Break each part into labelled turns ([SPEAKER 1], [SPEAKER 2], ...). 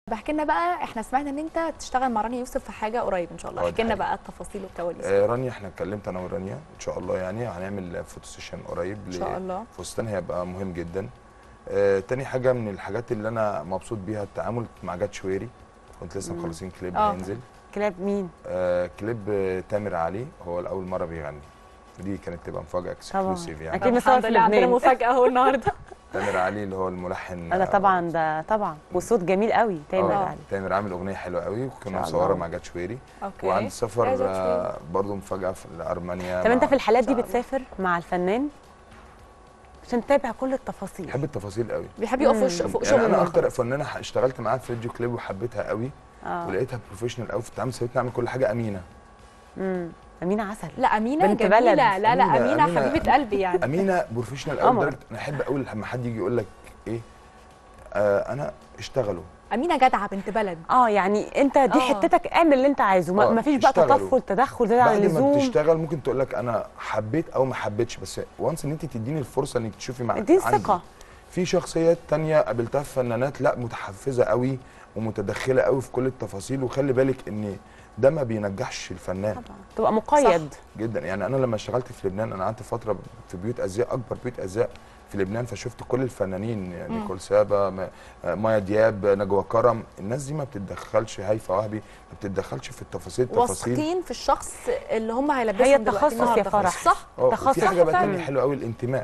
[SPEAKER 1] احكي لنا بقى احنا سمعنا ان انت تشتغل مع رانيا يوسف في حاجه قريب ان شاء الله
[SPEAKER 2] اه،
[SPEAKER 1] احكي
[SPEAKER 2] دي
[SPEAKER 1] لنا
[SPEAKER 2] حقيقة.
[SPEAKER 1] بقى التفاصيل والكواليس
[SPEAKER 2] آه، رانيا احنا اتكلمت انا ورانيا ان شاء الله يعني هنعمل فوتو سيشن قريب
[SPEAKER 1] ان شاء الله
[SPEAKER 2] فستان هيبقى مهم جدا آه، تاني حاجه من الحاجات اللي انا مبسوط بيها التعامل مع جاد شويري كنت لسه
[SPEAKER 3] مم.
[SPEAKER 2] مخلصين كليب
[SPEAKER 1] اه.
[SPEAKER 2] هينزل
[SPEAKER 3] كلاب مين
[SPEAKER 2] آه، كليب آه، تامر علي هو الاول مره بيغني دي كانت تبقى مفاجاه اكسكلوسيف يعني
[SPEAKER 3] أكيد.
[SPEAKER 1] طب
[SPEAKER 3] مصور
[SPEAKER 1] الحمد
[SPEAKER 3] في
[SPEAKER 1] لله عندنا
[SPEAKER 3] لبنان.
[SPEAKER 1] مفاجاه اهو النهارده
[SPEAKER 2] تامر علي اللي هو الملحن
[SPEAKER 3] انا
[SPEAKER 2] آه،
[SPEAKER 3] طبعا ده طبعا وصوت جميل قوي تامر
[SPEAKER 2] اه
[SPEAKER 3] علي
[SPEAKER 2] تامر عامل اغنيه حلوه قوي وكنا
[SPEAKER 3] شاء الله.
[SPEAKER 2] مصوره مع جاد شويري
[SPEAKER 1] اوكي
[SPEAKER 2] وعند
[SPEAKER 1] يا
[SPEAKER 2] سفر
[SPEAKER 1] جاد
[SPEAKER 2] آه، برضو مفاجاه في لارمينيا
[SPEAKER 3] طب انت
[SPEAKER 2] مع
[SPEAKER 3] في الحالات دي
[SPEAKER 2] شعب.
[SPEAKER 3] بتسافر مع الفنان عشان تتابع كل التفاصيل
[SPEAKER 2] بحب التفاصيل قوي
[SPEAKER 1] بيحب يقف
[SPEAKER 3] مم.
[SPEAKER 1] وش- فوق
[SPEAKER 2] يعني
[SPEAKER 1] شغل
[SPEAKER 2] انا
[SPEAKER 1] برضه.
[SPEAKER 2] اكتر فنانه ح- اشتغلت معاها في فيديو كليب وحبيتها قوي
[SPEAKER 3] اه
[SPEAKER 2] ولقيتها بروفيشنال قوي في التعامل سابتني اعمل كل حاجه امينه
[SPEAKER 3] امم امينه عسل
[SPEAKER 1] لا امينه
[SPEAKER 3] بنت
[SPEAKER 1] جميله
[SPEAKER 3] بلد.
[SPEAKER 1] لا لا
[SPEAKER 2] أمينة-
[SPEAKER 1] امينه
[SPEAKER 2] أمينة-
[SPEAKER 1] حبيبه قلبي يعني
[SPEAKER 2] امينه بروفيشنال قوي
[SPEAKER 3] قمر.
[SPEAKER 2] لدرجه انا احب قوي لما حد يجي يقول لك ايه آه انا اشتغلوا
[SPEAKER 1] امينه جدعه بنت بلد
[SPEAKER 3] اه يعني انت دي
[SPEAKER 1] آه.
[SPEAKER 3] حتتك اعمل اللي انت عايزه ما
[SPEAKER 2] آه،
[SPEAKER 3] ما فيش بقى
[SPEAKER 2] اشتغلوا.
[SPEAKER 3] تطفل تدخل زياده عن
[SPEAKER 2] بعد ما
[SPEAKER 3] اللزوم
[SPEAKER 2] بتشتغل ممكن تقول لك انا حبيت او ما حبيتش بس وانس ان انت تديني الفرصه انك تشوفي مع
[SPEAKER 3] دي
[SPEAKER 2] عندي.
[SPEAKER 3] الثقه
[SPEAKER 2] في شخصيات تانية قابلتها في فنانات لا متحفزه قوي ومتدخله قوي في كل التفاصيل وخلي بالك ان ده ما بينجحش الفنان
[SPEAKER 3] طبعا تبقى مقيد
[SPEAKER 2] جدا يعني انا لما اشتغلت في لبنان انا قعدت فتره في بيوت ازياء اكبر بيوت ازياء في لبنان فشفت كل الفنانين يعني
[SPEAKER 1] مم.
[SPEAKER 2] نيكول سابا م- مايا دياب نجوى كرم الناس دي ما بتتدخلش هيفا وهبي ما بتتدخلش في التفاصيل التفاصيل
[SPEAKER 1] واثقين في الشخص اللي هم هيلبسهم
[SPEAKER 3] هي
[SPEAKER 1] دلوقتي
[SPEAKER 3] التخصص يا
[SPEAKER 1] النهاردة.
[SPEAKER 3] فرح.
[SPEAKER 1] صح
[SPEAKER 2] اه
[SPEAKER 3] تخصص
[SPEAKER 2] في حاجه بقى
[SPEAKER 1] فعلا.
[SPEAKER 2] تانية حلوه قوي الانتماء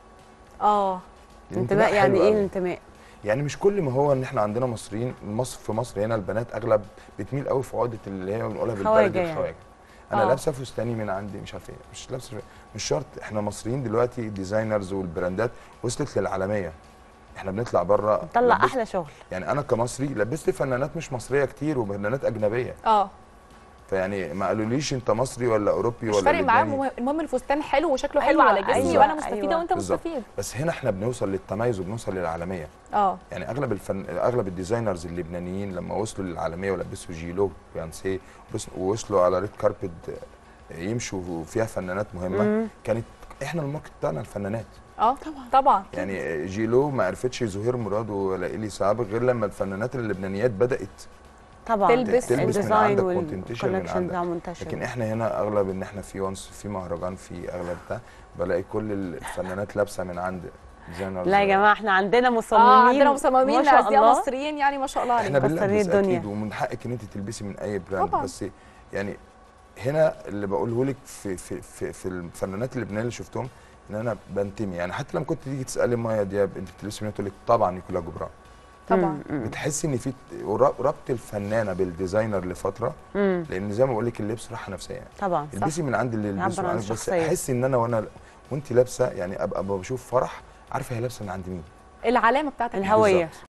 [SPEAKER 1] اه
[SPEAKER 3] انتماء يعني
[SPEAKER 2] حلو
[SPEAKER 3] ايه
[SPEAKER 2] قوي.
[SPEAKER 3] الانتماء
[SPEAKER 2] يعني مش كل ما هو ان احنا عندنا مصريين مصر في مصر هنا البنات اغلب بتميل قوي في عقده اللي هي بنقولها بالبلدي
[SPEAKER 3] خواجة يعني.
[SPEAKER 2] الخواجه انا
[SPEAKER 1] آه.
[SPEAKER 2] لابسه فستاني من عندي مش عارف ايه مش لابسه مش شرط احنا مصريين دلوقتي الديزاينرز والبراندات وصلت للعالميه احنا بنطلع بره
[SPEAKER 3] طلع
[SPEAKER 2] لبست-
[SPEAKER 3] احلى شغل
[SPEAKER 2] يعني انا كمصري لبست فنانات مش مصريه كتير وفنانات اجنبيه
[SPEAKER 1] اه
[SPEAKER 2] فيعني ما قالوليش انت مصري ولا اوروبي
[SPEAKER 1] مش
[SPEAKER 2] ولا
[SPEAKER 1] فارق معاهم
[SPEAKER 2] لبناني.
[SPEAKER 1] المهم- المهم الفستان حلو وشكله حلو
[SPEAKER 3] أيوة،
[SPEAKER 1] على جسمي
[SPEAKER 3] أيوة،
[SPEAKER 1] وانا مستفيده
[SPEAKER 3] أيوة.
[SPEAKER 1] وانت
[SPEAKER 2] بالظبط.
[SPEAKER 1] مستفيد
[SPEAKER 2] بس هنا احنا بنوصل للتميز وبنوصل للعالميه
[SPEAKER 1] اه
[SPEAKER 2] يعني اغلب الفن اغلب الديزاينرز اللبنانيين لما وصلوا للعالميه ولبسوا جيلو بيانسي وبس- ووصلوا على ريد كاربت يمشوا فيها فنانات مهمه
[SPEAKER 3] مم.
[SPEAKER 2] كانت احنا الماركت بتاعنا الفنانات
[SPEAKER 1] اه طبعا طبعا
[SPEAKER 2] يعني جيلو ما عرفتش زهير مراد ولا الي سابق غير لما الفنانات اللبنانيات بدات
[SPEAKER 3] طبعا
[SPEAKER 1] تلبس
[SPEAKER 2] من
[SPEAKER 3] الديزاين
[SPEAKER 2] عندك والcontentation من
[SPEAKER 3] والكولكشن
[SPEAKER 2] عندك.
[SPEAKER 3] بتاع منتشر
[SPEAKER 2] لكن احنا هنا اغلب ان احنا في وانس في مهرجان في اغلب ده بلاقي كل الفنانات لابسه من عند ديزاينرز
[SPEAKER 3] لا يا جماعه احنا عندنا مصممين
[SPEAKER 1] اه عندنا مصممين
[SPEAKER 3] ما شاء
[SPEAKER 1] ازياء
[SPEAKER 3] الله
[SPEAKER 1] مصريين يعني ما شاء الله
[SPEAKER 2] احنا
[SPEAKER 1] عليهم
[SPEAKER 3] مكسرين
[SPEAKER 2] بنلبس
[SPEAKER 3] الدنيا.
[SPEAKER 2] اكيد ومن حقك ان انت تلبسي من اي براند
[SPEAKER 1] طبعاً.
[SPEAKER 2] بس يعني هنا اللي بقوله لك في في في, في الفنانات اللبنانيه اللي شفتهم ان انا بنتمي يعني حتى لما كنت تيجي تسالي مايا دياب انت بتلبسي مين تقول لك طبعا نيكولا جبران
[SPEAKER 1] طبعا
[SPEAKER 3] مم.
[SPEAKER 2] بتحسي ان في ر- ربط الفنانه بالديزاينر لفتره
[SPEAKER 3] مم.
[SPEAKER 2] لان زي ما بقول لك اللبس راحه نفسيه
[SPEAKER 3] طبعا صح
[SPEAKER 2] البسي من عند اللي
[SPEAKER 3] يعبر
[SPEAKER 2] يلبسه
[SPEAKER 3] عن
[SPEAKER 2] عنك بس
[SPEAKER 3] الشخصية.
[SPEAKER 2] احس ان انا وانا وانت لابسه يعني ابقى بشوف فرح عارفه هي لابسه من عند مين
[SPEAKER 1] العلامه بتاعتك
[SPEAKER 3] الهويه
[SPEAKER 2] بالظبط.